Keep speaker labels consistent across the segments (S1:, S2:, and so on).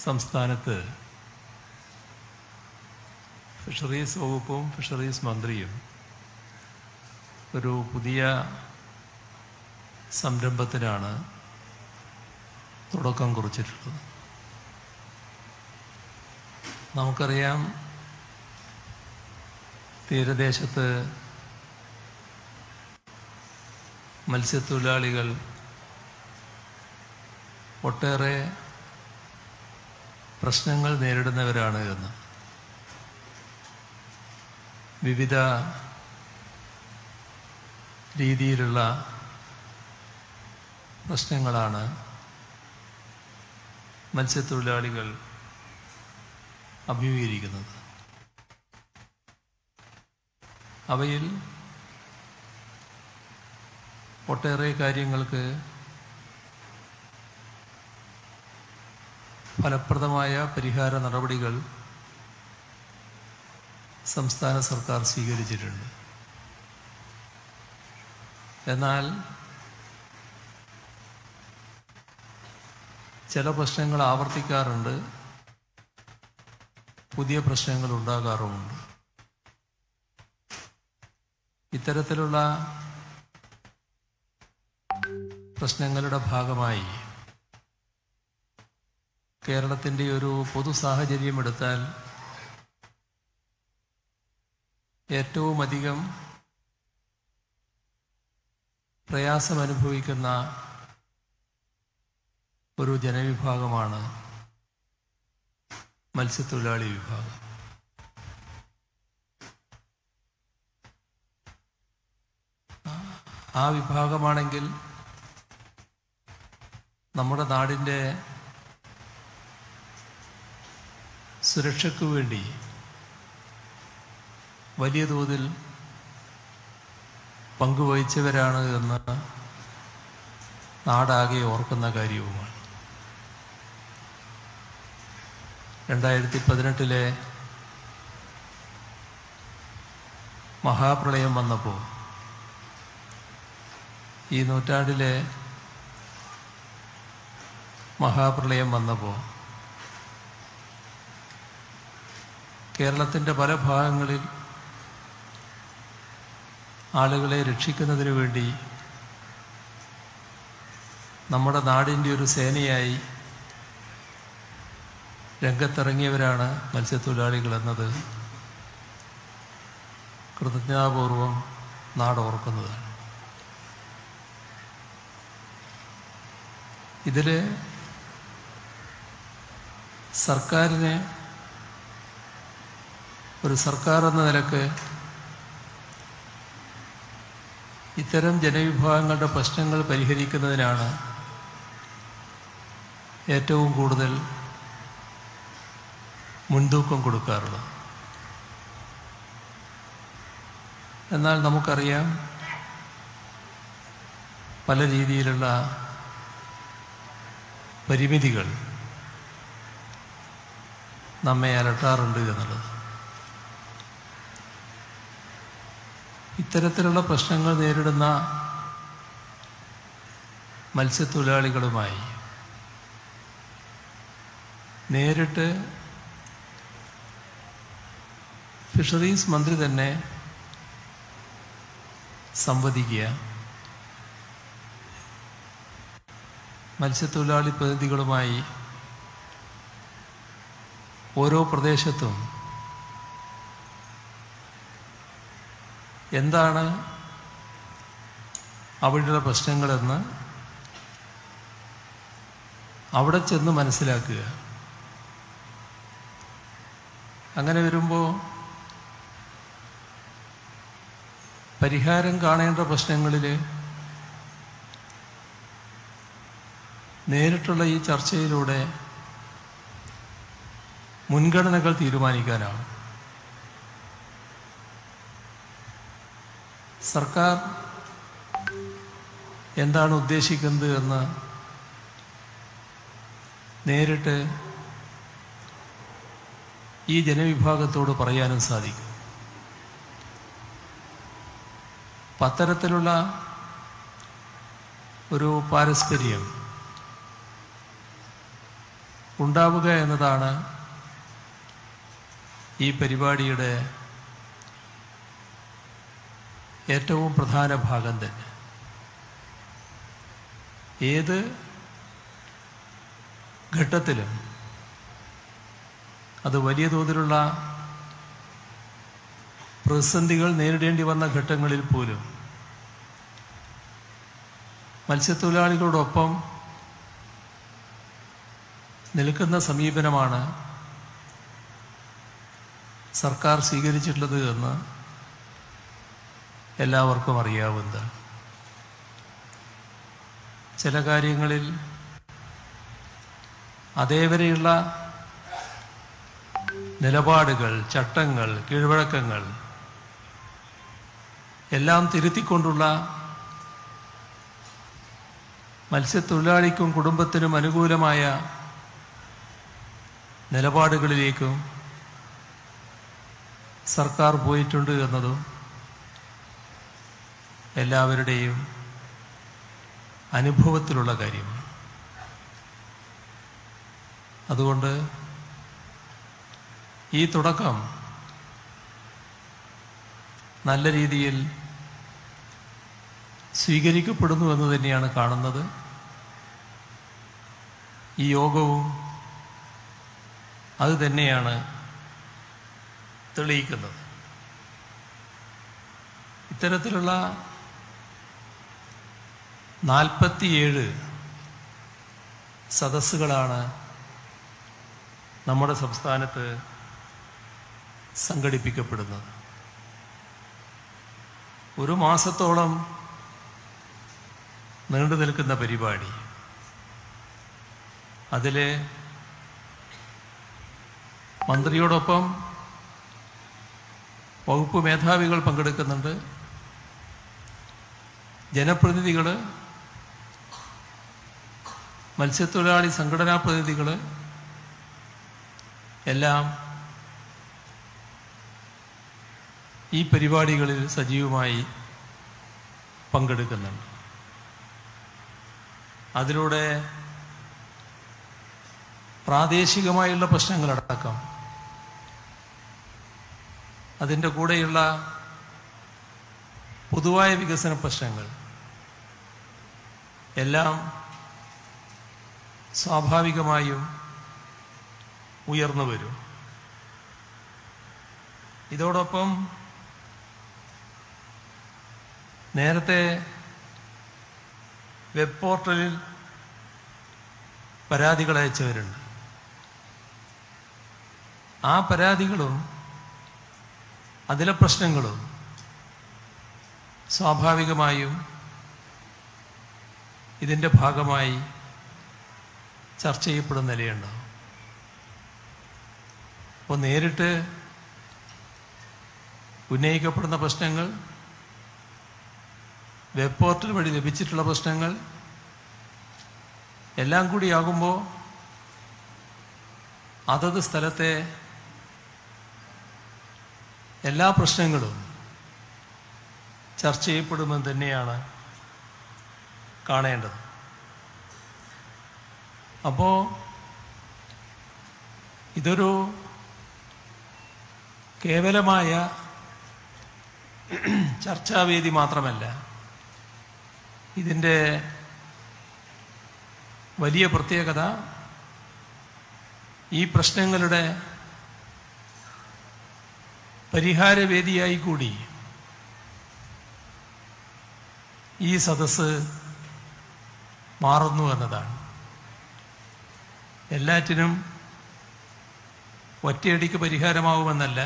S1: സംസ്ഥാനത്ത് ഫിഷറീസ് വകുപ്പും ഫിഷറീസ് മന്ത്രിയും ഒരു പുതിയ സംരംഭത്തിനാണ് തുടക്കം കുറിച്ചിട്ടുള്ളത് നമുക്കറിയാം തീരദേശത്ത് മത്സ്യത്തൊഴിലാളികൾ ഒട്ടേറെ പ്രശ്നങ്ങൾ നേരിടുന്നവരാണ് എന്ന് വിവിധ രീതിയിലുള്ള പ്രശ്നങ്ങളാണ് മത്സ്യത്തൊഴിലാളികൾ അഭിമുഖീകരിക്കുന്നത് അവയിൽ ഒട്ടേറെ കാര്യങ്ങൾക്ക് ഫലപ്രദമായ പരിഹാര നടപടികൾ സംസ്ഥാന സർക്കാർ സ്വീകരിച്ചിട്ടുണ്ട് എന്നാൽ ചില പ്രശ്നങ്ങൾ ആവർത്തിക്കാറുണ്ട് പുതിയ പ്രശ്നങ്ങൾ ഉണ്ടാകാറുമുണ്ട് ഇത്തരത്തിലുള്ള പ്രശ്നങ്ങളുടെ ഭാഗമായി കേരളത്തിൻ്റെ ഒരു പൊതു സാഹചര്യം എടുത്താൽ ഏറ്റവും അധികം പ്രയാസം അനുഭവിക്കുന്ന ഒരു ജനവിഭാഗമാണ് മത്സ്യത്തൊഴിലാളി വിഭാഗം ആ വിഭാഗമാണെങ്കിൽ നമ്മുടെ നാടിൻ്റെ സുരക്ഷയ്ക്കു വേണ്ടി വലിയ തോതിൽ പങ്കുവഹിച്ചവരാണ് എന്ന് നാടാകെ ഓർക്കുന്ന കാര്യവുമാണ് രണ്ടായിരത്തി പതിനെട്ടിലെ മഹാപ്രളയം വന്നപ്പോൾ ഈ നൂറ്റാണ്ടിലെ മഹാപ്രളയം വന്നപ്പോൾ കേരളത്തിൻ്റെ പല ഭാഗങ്ങളിൽ ആളുകളെ രക്ഷിക്കുന്നതിന് വേണ്ടി നമ്മുടെ നാടിൻ്റെ ഒരു സേനയായി രംഗത്തിറങ്ങിയവരാണ് മത്സ്യത്തൊഴിലാളികൾ എന്നത് കൃതജ്ഞതാപൂർവം നാടോർക്കുന്നതാണ് ഇതിൽ സർക്കാരിന് ഒരു സർക്കാർ എന്ന നിലക്ക് ഇത്തരം ജനവിഭാഗങ്ങളുടെ പ്രശ്നങ്ങൾ പരിഹരിക്കുന്നതിനാണ് ഏറ്റവും കൂടുതൽ മുൻതൂക്കം കൊടുക്കാറുള്ളത് എന്നാൽ നമുക്കറിയാം പല രീതിയിലുള്ള പരിമിതികൾ നമ്മെ അലട്ടാറുണ്ട് എന്നുള്ളത് ഇത്തരത്തിലുള്ള പ്രശ്നങ്ങൾ നേരിടുന്ന മത്സ്യത്തൊഴിലാളികളുമായി നേരിട്ട് ഫിഷറീസ് മന്ത്രി തന്നെ സംവദിക്കുക മത്സ്യത്തൊഴിലാളി പ്രതിനിധികളുമായി ഓരോ പ്രദേശത്തും എന്താണ് അവിടെയുള്ള പ്രശ്നങ്ങളെന്ന് അവിടെ ചെന്ന് മനസ്സിലാക്കുക അങ്ങനെ വരുമ്പോൾ പരിഹാരം കാണേണ്ട പ്രശ്നങ്ങളിൽ നേരിട്ടുള്ള ഈ ചർച്ചയിലൂടെ മുൻഗണനകൾ തീരുമാനിക്കാനാവും സർക്കാർ എന്താണ് ഉദ്ദേശിക്കുന്നത് എന്ന് നേരിട്ട് ഈ ജനവിഭാഗത്തോട് പറയാനും സാധിക്കും അപ്പം അത്തരത്തിലുള്ള ഒരു പാരസ്പര്യം ഉണ്ടാവുക എന്നതാണ് ഈ പരിപാടിയുടെ ഏറ്റവും പ്രധാന ഭാഗം തന്നെ ഏത് ഘട്ടത്തിലും അത് വലിയ തോതിലുള്ള പ്രതിസന്ധികൾ നേരിടേണ്ടി വന്ന ഘട്ടങ്ങളിൽ പോലും മത്സ്യത്തൊഴിലാളികളോടൊപ്പം നിൽക്കുന്ന സമീപനമാണ് സർക്കാർ സ്വീകരിച്ചിട്ടുള്ളത് എന്ന് എല്ലാവർക്കും അറിയാവുന്നതാണ് ചില കാര്യങ്ങളിൽ അതേവരെയുള്ള നിലപാടുകൾ ചട്ടങ്ങൾ കീഴ്വഴക്കങ്ങൾ എല്ലാം തിരുത്തിക്കൊണ്ടുള്ള മത്സ്യത്തൊഴിലാളിക്കും കുടുംബത്തിനും അനുകൂലമായ നിലപാടുകളിലേക്കും സർക്കാർ പോയിട്ടുണ്ട് എന്നതും എല്ലാവരുടെയും അനുഭവത്തിലുള്ള കാര്യമാണ് അതുകൊണ്ട് ഈ തുടക്കം നല്ല രീതിയിൽ സ്വീകരിക്കപ്പെടുന്നു എന്ന് തന്നെയാണ് കാണുന്നത് ഈ യോഗവും അത് തന്നെയാണ് തെളിയിക്കുന്നത് ഇത്തരത്തിലുള്ള നാൽപ്പത്തിയേഴ് സദസ്സുകളാണ് നമ്മുടെ സംസ്ഥാനത്ത് സംഘടിപ്പിക്കപ്പെടുന്നത് ഒരു മാസത്തോളം നീണ്ടു നിൽക്കുന്ന പരിപാടി അതിൽ മന്ത്രിയോടൊപ്പം വകുപ്പ് മേധാവികൾ പങ്കെടുക്കുന്നുണ്ട് ജനപ്രതിനിധികൾ മത്സ്യത്തൊഴിലാളി സംഘടനാ പ്രതിനിധികൾ എല്ലാം ഈ പരിപാടികളിൽ സജീവമായി പങ്കെടുക്കുന്നുണ്ട് അതിലൂടെ പ്രാദേശികമായുള്ള പ്രശ്നങ്ങളടക്കം അതിൻ്റെ കൂടെയുള്ള പൊതുവായ വികസന പ്രശ്നങ്ങൾ എല്ലാം സ്വാഭാവികമായും ഉയർന്നു വരും ഇതോടൊപ്പം നേരത്തെ വെബ് പോർട്ടലിൽ പരാതികൾ അയച്ചവരുണ്ട് ആ പരാതികളും അതിലെ പ്രശ്നങ്ങളും സ്വാഭാവികമായും ഇതിൻ്റെ ഭാഗമായി ചർച്ച ചെയ്യപ്പെടുന്ന നിലയുണ്ടാവും അപ്പോൾ നേരിട്ട് ഉന്നയിക്കപ്പെടുന്ന പ്രശ്നങ്ങൾ വെബ് പോർട്ടൽ വഴി ലഭിച്ചിട്ടുള്ള പ്രശ്നങ്ങൾ എല്ലാം കൂടിയാകുമ്പോൾ അതത് സ്ഥലത്തെ എല്ലാ പ്രശ്നങ്ങളും ചർച്ച ചെയ്യപ്പെടുമെന്ന് തന്നെയാണ് കാണേണ്ടത് അപ്പോൾ ഇതൊരു കേവലമായ ചർച്ചാവേദി മാത്രമല്ല ഇതിൻ്റെ വലിയ പ്രത്യേകത ഈ പ്രശ്നങ്ങളുടെ പരിഹാരവേദിയായി കൂടി ഈ സദസ്സ് മാറുന്നു എന്നതാണ് എല്ലാറ്റിനും ഒറ്റയടിക്ക് പരിഹാരമാവുമെന്നല്ല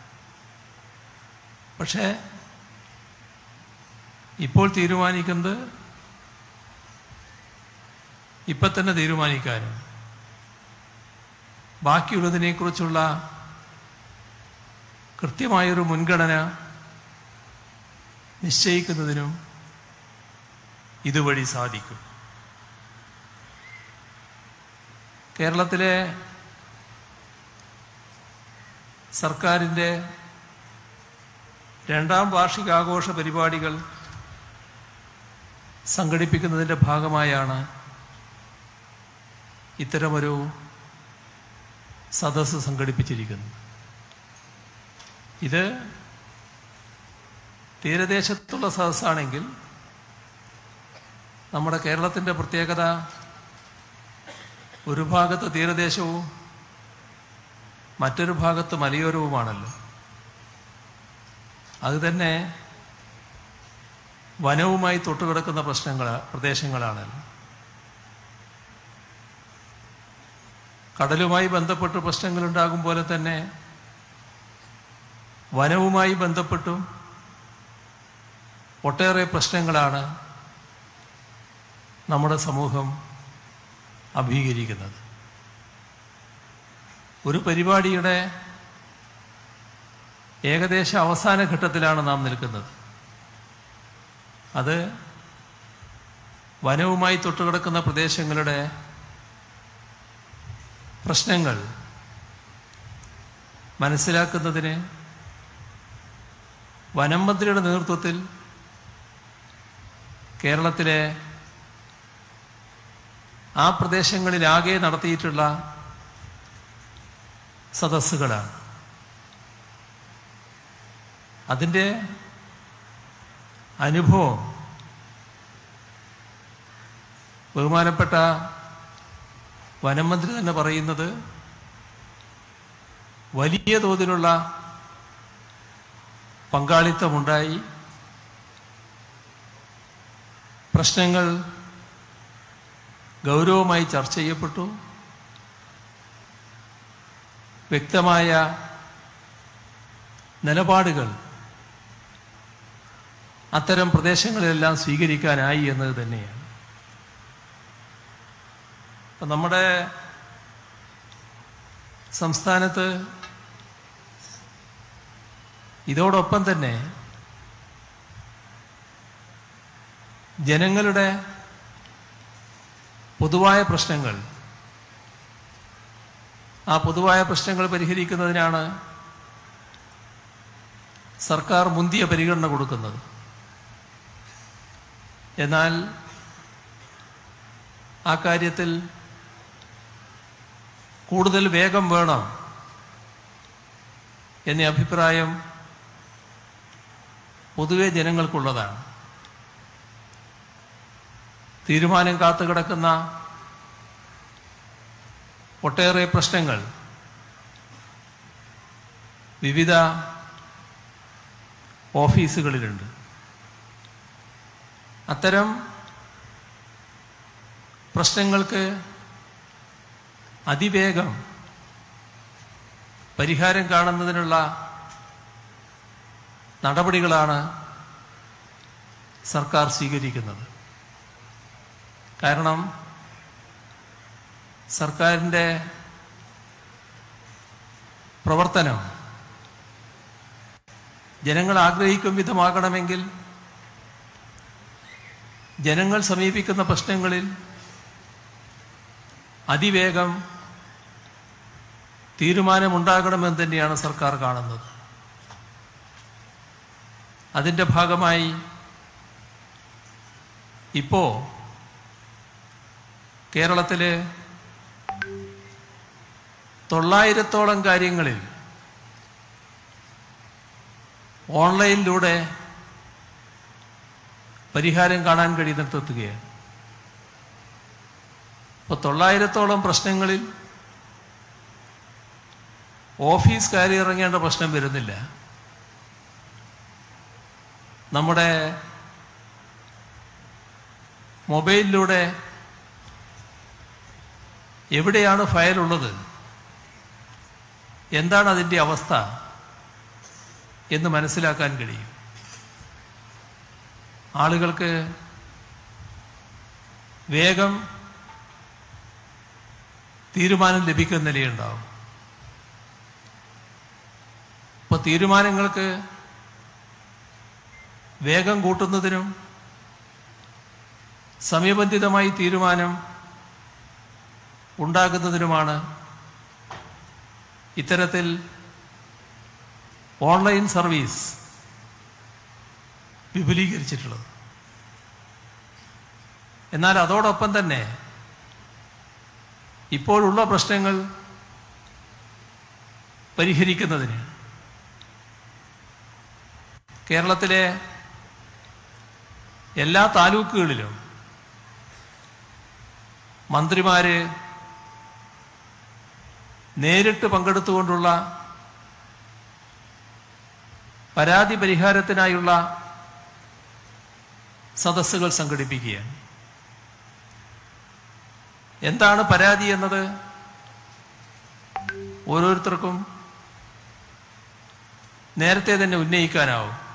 S1: പക്ഷേ ഇപ്പോൾ തീരുമാനിക്കുന്നത് ഇപ്പം തന്നെ തീരുമാനിക്കാനും ബാക്കിയുള്ളതിനെക്കുറിച്ചുള്ള കൃത്യമായൊരു മുൻഗണന നിശ്ചയിക്കുന്നതിനും ഇതുവഴി സാധിക്കും കേരളത്തിലെ സർക്കാരിൻ്റെ രണ്ടാം വാർഷികാഘോഷ പരിപാടികൾ സംഘടിപ്പിക്കുന്നതിൻ്റെ ഭാഗമായാണ് ഇത്തരമൊരു സദസ്സ് സംഘടിപ്പിച്ചിരിക്കുന്നത് ഇത് തീരദേശത്തുള്ള സദസ്സാണെങ്കിൽ നമ്മുടെ കേരളത്തിൻ്റെ പ്രത്യേകത ഒരു ഭാഗത്ത് തീരദേശവും മറ്റൊരു ഭാഗത്ത് മലയോരവുമാണല്ലോ അത് തന്നെ വനവുമായി തൊട്ടുകിടക്കുന്ന പ്രശ്നങ്ങൾ പ്രദേശങ്ങളാണല്ലോ കടലുമായി ബന്ധപ്പെട്ട് പ്രശ്നങ്ങളുണ്ടാകും പോലെ തന്നെ വനവുമായി ബന്ധപ്പെട്ടും ഒട്ടേറെ പ്രശ്നങ്ങളാണ് നമ്മുടെ സമൂഹം അഭിമുഖീകരിക്കുന്നത് ഒരു പരിപാടിയുടെ ഏകദേശ അവസാന ഘട്ടത്തിലാണ് നാം നിൽക്കുന്നത് അത് വനവുമായി തൊട്ടുകിടക്കുന്ന പ്രദേശങ്ങളുടെ പ്രശ്നങ്ങൾ മനസ്സിലാക്കുന്നതിന് വനം മന്ത്രിയുടെ നേതൃത്വത്തിൽ കേരളത്തിലെ ആ പ്രദേശങ്ങളിലാകെ നടത്തിയിട്ടുള്ള സദസ്സുകളാണ് അതിൻ്റെ അനുഭവം ബഹുമാനപ്പെട്ട വനം മന്ത്രി തന്നെ പറയുന്നത് വലിയ തോതിലുള്ള പങ്കാളിത്തമുണ്ടായി പ്രശ്നങ്ങൾ ഗൗരവമായി ചർച്ച ചെയ്യപ്പെട്ടു വ്യക്തമായ നിലപാടുകൾ അത്തരം പ്രദേശങ്ങളിലെല്ലാം സ്വീകരിക്കാനായി എന്നത് തന്നെയാണ് ഇപ്പം നമ്മുടെ സംസ്ഥാനത്ത് ഇതോടൊപ്പം തന്നെ ജനങ്ങളുടെ പൊതുവായ പ്രശ്നങ്ങൾ ആ പൊതുവായ പ്രശ്നങ്ങൾ പരിഹരിക്കുന്നതിനാണ് സർക്കാർ മുന്തിയ പരിഗണന കൊടുക്കുന്നത് എന്നാൽ ആ കാര്യത്തിൽ കൂടുതൽ വേഗം വേണം എന്ന അഭിപ്രായം പൊതുവെ ജനങ്ങൾക്കുള്ളതാണ് തീരുമാനം കാത്തുകിടക്കുന്ന ഒട്ടേറെ പ്രശ്നങ്ങൾ വിവിധ ഓഫീസുകളിലുണ്ട് അത്തരം പ്രശ്നങ്ങൾക്ക് അതിവേഗം പരിഹാരം കാണുന്നതിനുള്ള നടപടികളാണ് സർക്കാർ സ്വീകരിക്കുന്നത് കാരണം സർക്കാരിൻ്റെ പ്രവർത്തനം ജനങ്ങൾ ആഗ്രഹിക്കും വിധമാകണമെങ്കിൽ ജനങ്ങൾ സമീപിക്കുന്ന പ്രശ്നങ്ങളിൽ അതിവേഗം തീരുമാനമുണ്ടാകണമെന്ന് തന്നെയാണ് സർക്കാർ കാണുന്നത് അതിൻ്റെ ഭാഗമായി ഇപ്പോ കേരളത്തിലെ തൊള്ളായിരത്തോളം കാര്യങ്ങളിൽ ഓൺലൈനിലൂടെ പരിഹാരം കാണാൻ കഴിയുന്നിടത്തെത്തുകയാണ് ഇപ്പോൾ തൊള്ളായിരത്തോളം പ്രശ്നങ്ങളിൽ ഓഫീസ് കയറി ഇറങ്ങേണ്ട പ്രശ്നം വരുന്നില്ല നമ്മുടെ മൊബൈലിലൂടെ എവിടെയാണ് ഫയൽ ഉള്ളത് എന്താണ് അതിൻ്റെ അവസ്ഥ എന്ന് മനസ്സിലാക്കാൻ കഴിയും ആളുകൾക്ക് വേഗം തീരുമാനം ലഭിക്കുന്ന നിലയുണ്ടാവും ഇപ്പോൾ തീരുമാനങ്ങൾക്ക് വേഗം കൂട്ടുന്നതിനും സമയബന്ധിതമായി തീരുമാനം ഉണ്ടാകുന്നതിനുമാണ് ഇത്തരത്തിൽ ഓൺലൈൻ സർവീസ് വിപുലീകരിച്ചിട്ടുള്ളത് എന്നാൽ അതോടൊപ്പം തന്നെ ഇപ്പോഴുള്ള പ്രശ്നങ്ങൾ പരിഹരിക്കുന്നതിന് കേരളത്തിലെ എല്ലാ താലൂക്കുകളിലും മന്ത്രിമാര് നേരിട്ട് പങ്കെടുത്തുകൊണ്ടുള്ള പരാതി പരിഹാരത്തിനായുള്ള സദസ്സുകൾ സംഘടിപ്പിക്കുകയാണ് എന്താണ് പരാതി എന്നത് ഓരോരുത്തർക്കും നേരത്തെ തന്നെ ഉന്നയിക്കാനാവും